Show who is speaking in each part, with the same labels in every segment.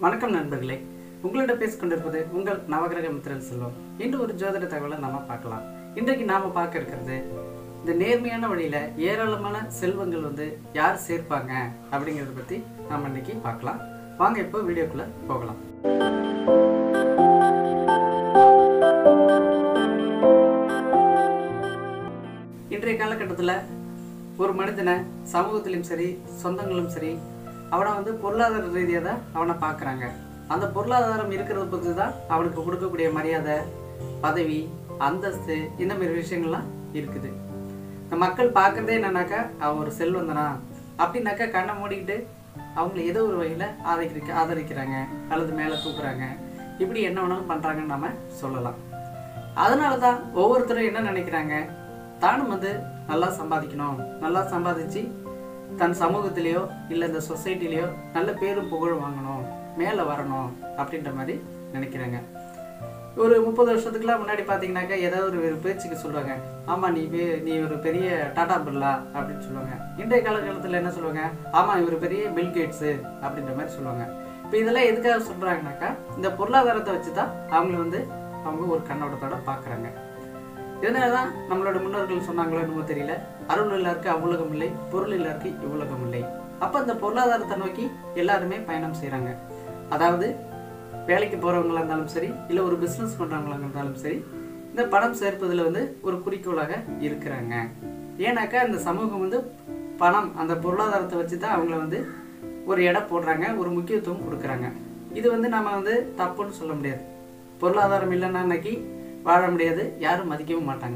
Speaker 1: வணக்கம் நண்பர்களே உங்களிடம் பேசிக் கொண்டிருப்பது உங்கள் நவகிரக மித்திரன் செல்வம் இன்று ஒரு ஜோதிட தகவலை நாம பார்க்கலாம் இன்றைக்கு நாம பார்க்க இருக்கிறது இந்த நேர்மையான வழியில ஏராளமான செல்வங்கள் வந்து யார் சேர்ப்பாங்க அப்படிங்கிறத பத்தி நாம இன்னைக்கு பார்க்கலாம் வாங்க இப்போ வீடியோக்குள்ள போகலாம் இன்றைய காலகட்டத்தில் ஒரு மனிதனை சமூகத்திலும் சரி சொந்தங்களும் சரி அவனை வந்து பொருளாதார ரீதியாக தான் அவனை பார்க்குறாங்க அந்த பொருளாதாரம் இருக்கிறத பொறுத்து தான் அவனுக்கு கொடுக்கக்கூடிய மரியாதை பதவி அந்தஸ்து இந்த மாதிரி விஷயங்கள்லாம் இருக்குது இந்த மக்கள் பார்க்கறதே என்னன்னாக்கா அவன் ஒரு செல்வந்தனா அப்படின்னாக்கா கண்ணை மூடிக்கிட்டு அவங்கள ஏதோ ஒரு வகையில் ஆதரிக்க ஆதரிக்கிறாங்க அல்லது மேலே தூக்குறாங்க இப்படி என்ன வேணாலும் பண்ணுறாங்கன்னு நம்ம சொல்லலாம் அதனால தான் ஒவ்வொருத்தரும் என்ன நினைக்கிறாங்க தானும் வந்து நல்லா சம்பாதிக்கணும் நல்லா சம்பாதிச்சு தன் சமூகத்திலேயோ இல்லை இந்த சொசைட்டிலேயோ நல்ல பேரும் புகழும் வாங்கணும் மேலே வரணும் அப்படின்ற மாதிரி நினைக்கிறாங்க ஒரு முப்பது வருஷத்துக்குலாம் முன்னாடி பார்த்தீங்கன்னாக்கா ஏதாவது ஒரு ஒரு பேச்சுக்கு சொல்லுவாங்க ஆமாம் நீ பெ- நீ ஒரு பெரிய டாடா பிர்லா அப்படின்னு சொல்லுவாங்க இன்றைய காலகட்டத்தில் என்ன சொல்லுவாங்க ஆமாம் இவர் பெரிய பில் கேட்ஸு அப்படின்ற மாதிரி சொல்லுவாங்க இப்போ இதெல்லாம் எதுக்காக சொல்கிறாங்கனாக்கா இந்த பொருளாதாரத்தை வச்சு தான் அவங்கள வந்து அவங்க ஒரு கண்ணோட்டத்தோட பார்க்குறாங்க இதனால தான் நம்மளோட முன்னோர்கள் சொன்னாங்களோ என்னமோ தெரியல அருள் இல்லாருக்கு அவ்வுலகம் இல்லை பொருள் இல்லாருக்கு இவ்வுலகம் இல்லை அப்போ அந்த பொருளாதாரத்தை நோக்கி எல்லாருமே பயணம் செய்கிறாங்க அதாவது வேலைக்கு போகிறவங்களா இருந்தாலும் சரி இல்லை ஒரு பிஸ்னஸ் பண்ணுறவங்களா இருந்தாலும் சரி இந்த பணம் சேர்ப்பதில் வந்து ஒரு குறிக்கோளாக இருக்கிறாங்க ஏன்னாக்கா இந்த சமூகம் வந்து பணம் அந்த பொருளாதாரத்தை வச்சு தான் அவங்கள வந்து ஒரு எடை போடுறாங்க ஒரு முக்கியத்துவம் கொடுக்குறாங்க இது வந்து நம்ம வந்து தப்புன்னு சொல்ல முடியாது பொருளாதாரம் இல்லைன்னா இன்னைக்கு வாழ முடியாது யாரும் மதிக்கவும் மாட்டாங்க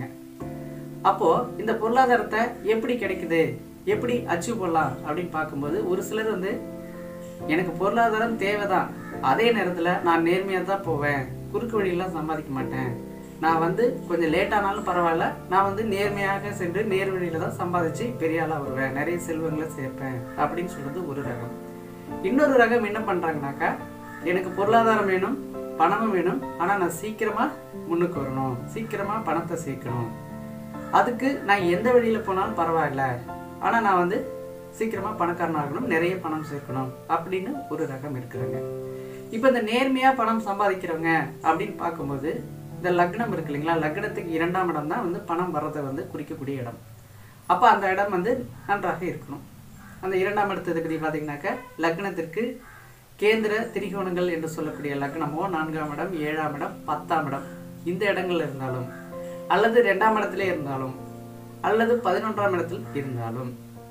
Speaker 1: அப்போ இந்த பொருளாதாரத்தை எப்படி கிடைக்குது எப்படி அச்சீவ் பண்ணலாம் அப்படின்னு பார்க்கும்போது ஒரு சிலர் வந்து எனக்கு பொருளாதாரம் தேவைதான் அதே நேரத்தில் நான் நேர்மையாக தான் போவேன் குறுக்கு வழியெல்லாம் சம்பாதிக்க மாட்டேன் நான் வந்து கொஞ்சம் லேட்டானாலும் பரவாயில்ல நான் வந்து நேர்மையாக சென்று நேர் வழியில தான் சம்பாதிச்சு பெரிய ஆளாக வருவேன் நிறைய செல்வங்களை சேர்ப்பேன் அப்படின்னு சொல்றது ஒரு ரகம் இன்னொரு ரகம் என்ன பண்றாங்கனாக்கா எனக்கு பொருளாதாரம் வேணும் பணமும் வேணும் ஆனால் நான் சீக்கிரமா முன்னுக்கு வரணும் சீக்கிரமா பணத்தை சேர்க்கணும் அதுக்கு நான் எந்த வழியில போனாலும் பரவாயில்ல ஆனா நான் வந்து சீக்கிரமா பணக்காரன் ஆகணும் நிறைய பணம் சேர்க்கணும் அப்படின்னு ஒரு ரகம் இருக்கிறாங்க இப்போ இந்த நேர்மையா பணம் சம்பாதிக்கிறவங்க அப்படின்னு பார்க்கும்போது இந்த லக்னம் இருக்கு இல்லைங்களா லக்னத்துக்கு இரண்டாம் இடம் தான் வந்து பணம் வர்றதை வந்து குறிக்கக்கூடிய இடம் அப்போ அந்த இடம் வந்து நன்றாக இருக்கணும் அந்த இரண்டாம் இடத்தை பற்றி பார்த்தீங்கன்னாக்க லக்னத்திற்கு கேந்திர திரிகோணங்கள் என்று சொல்லக்கூடிய லக்னமோ நான்காம் இடம் ஏழாம் இடம் பத்தாம் இடம் இந்த இடங்கள்ல இருந்தாலும் அல்லது ரெண்டாம் இடத்திலே இருந்தாலும் அல்லது பதினொன்றாம் இடத்தில் இருந்தாலும்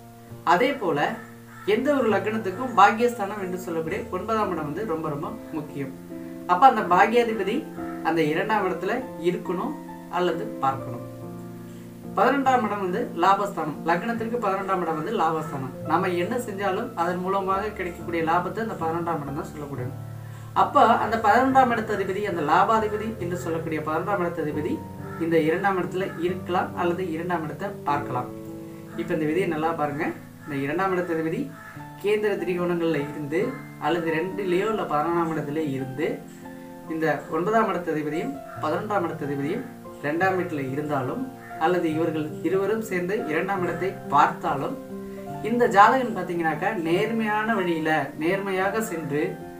Speaker 1: அதே போல எந்த ஒரு லக்னத்துக்கும் பாக்கியஸ்தானம் என்று சொல்லக்கூடிய ஒன்பதாம் இடம் வந்து ரொம்ப ரொம்ப முக்கியம் அப்ப அந்த பாக்கியாதிபதி அந்த இரண்டாம் இடத்துல இருக்கணும் அல்லது பார்க்கணும் பதினொன்றாம் இடம் வந்து லாபஸ்தானம் லக்னத்திற்கு பதினொன்றாம் இடம் வந்து லாபஸ்தானம் நம்ம என்ன செஞ்சாலும் அதன் மூலமாக கிடைக்கக்கூடிய லாபத்தை அந்த பதினொன்றாம் இடம் தான் சொல்லக்கூடிய அப்போ அந்த பதினொன்றாம் இடத்த அதிபதி அந்த லாபாதிபதி என்று சொல்லக்கூடிய பதினொன்றாம் இடத்த அதிபதி இந்த இரண்டாம் இடத்துல இருக்கலாம் அல்லது இரண்டாம் இடத்தை பார்க்கலாம் இப்போ இந்த விதியை நல்லா பாருங்க இந்த இரண்டாம் இடத்த அதிபதி கேந்திர திரிகோணங்கள்ல இருந்து அல்லது ரெண்டுலேயோ இல்லை பதினொன்றாம் இடத்துல இருந்து இந்த ஒன்பதாம் இடத்த அதிபதியும் பதினொன்றாம் இடத்த அதிபதியும் ரெண்டாம் வீட்டில் இருந்தாலும் அல்லது இவர்கள் இருவரும் சேர்ந்து இரண்டாம் இடத்தை பார்த்தாலும் இந்த ஜாதகன் பார்த்தீங்கன்னாக்கா நேர்மையான வழியில நேர்மையாக சென்று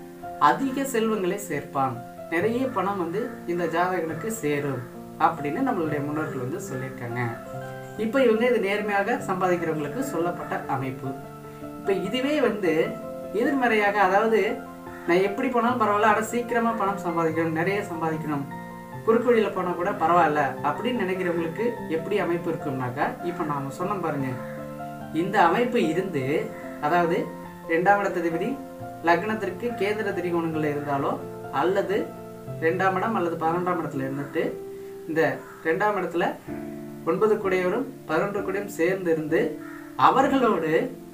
Speaker 1: அதிக செல்வங்களை சேர்ப்பான் நிறைய பணம் வந்து இந்த ஜாதகனுக்கு சேரும் அப்படின்னு நம்மளுடைய முன்னோர்கள் வந்து சொல்லியிருக்காங்க இப்போ இவங்க இது நேர்மையாக சம்பாதிக்கிறவங்களுக்கு சொல்லப்பட்ட அமைப்பு இப்போ இதுவே வந்து எதிர்மறையாக அதாவது நான் எப்படி போனாலும் பரவாயில்ல ஆனால் சீக்கிரமா பணம் சம்பாதிக்கணும் நிறைய சம்பாதிக்கணும் குறுக்கு வழியில போனா கூட பரவாயில்ல அப்படின்னு நினைக்கிறவங்களுக்கு எப்படி அமைப்பு இருக்கும்னாக்கா இப்போ நாம சொன்னோம் பாருங்க இந்த அமைப்பு இருந்து அதாவது ரெண்டாம் இடத்ததிபதி லக்னத்திற்கு கேந்திர திரிகோணங்கள்ல இருந்தாலோ அல்லது ரெண்டாம் இடம் அல்லது பதினொன்றாம் இடத்துல இருந்துட்டு இந்த ரெண்டாம் இடத்துல ஒன்பது குடையவரும் பதினொன்று குடையும் சேர்ந்து இருந்து அவர்களோடு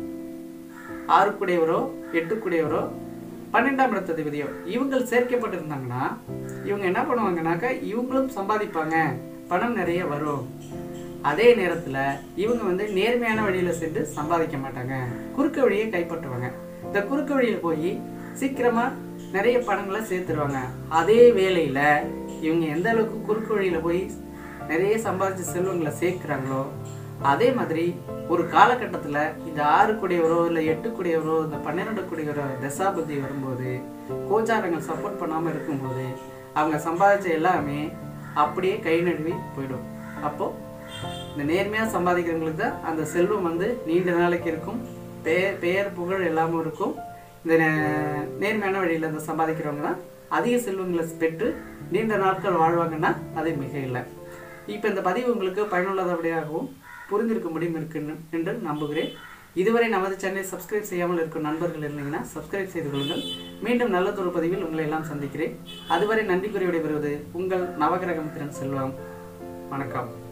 Speaker 1: ஆறு குடையவரோ எட்டு குடையவரோ பன்னெண்டாம் இடத்த அதிபதியோ இவங்கள் சேர்க்கப்பட்டிருந்தாங்கன்னா இவங்க என்ன பண்ணுவாங்கனாக்கா இவங்களும் சம்பாதிப்பாங்க பணம் நிறைய வரும் அதே நேரத்துல இவங்க வந்து நேர்மையான வழியில சென்று சம்பாதிக்க மாட்டாங்க குறுக்கு வழியை கைப்பற்றுவாங்க இந்த குறுக்கு வழியில போய் சீக்கிரமா நிறைய பணங்களை சேர்த்துருவாங்க அதே வேளையில இவங்க எந்த அளவுக்கு குறுக்கு வழியில போய் நிறைய சம்பாதிச்ச செல்வங்களை சேர்க்கிறாங்களோ அதே மாதிரி ஒரு காலகட்டத்தில் இந்த ஆறு கூடியவரோ இல்லை எட்டு கூடியவரோ இந்த பன்னிரெண்டு கூடியவரோ தசாபதி வரும்போது கோச்சாரங்கள் சப்போர்ட் பண்ணாமல் இருக்கும்போது அவங்க சம்பாதிச்ச எல்லாமே அப்படியே கை நழுவி போயிடும் அப்போது இந்த நேர்மையாக சம்பாதிக்கிறவங்களுக்கு தான் அந்த செல்வம் வந்து நீண்ட நாளைக்கு இருக்கும் பெயர் பெயர் புகழ் எல்லாமும் இருக்கும் இந்த நே- நேர்மையான வழியில் இந்த சம்பாதிக்கிறவங்க தான் அதிக செல்வங்களை பெற்று நீண்ட நாட்கள் வாழ்வாங்கன்னா அது மிக இல்லை இப்போ இந்த பதிவு உங்களுக்கு பயனுள்ளதபடியாகவும் புரிந்திருக்க முடியும் இருக்கு என்று நம்புகிறேன் இதுவரை நமது சேனலை சப்ஸ்கிரைப் செய்யாமல் இருக்கும் நண்பர்கள் இருந்தீங்கன்னா சப்ஸ்கிரைப் செய்து கொள்ளுங்கள் மீண்டும் நல்லதொரு பதிவில் உங்களை எல்லாம் சந்திக்கிறேன் அதுவரை நன்றி கூறி விடைபெறுவது உங்கள் நவகிரகம் திறன் செல்வம் வணக்கம்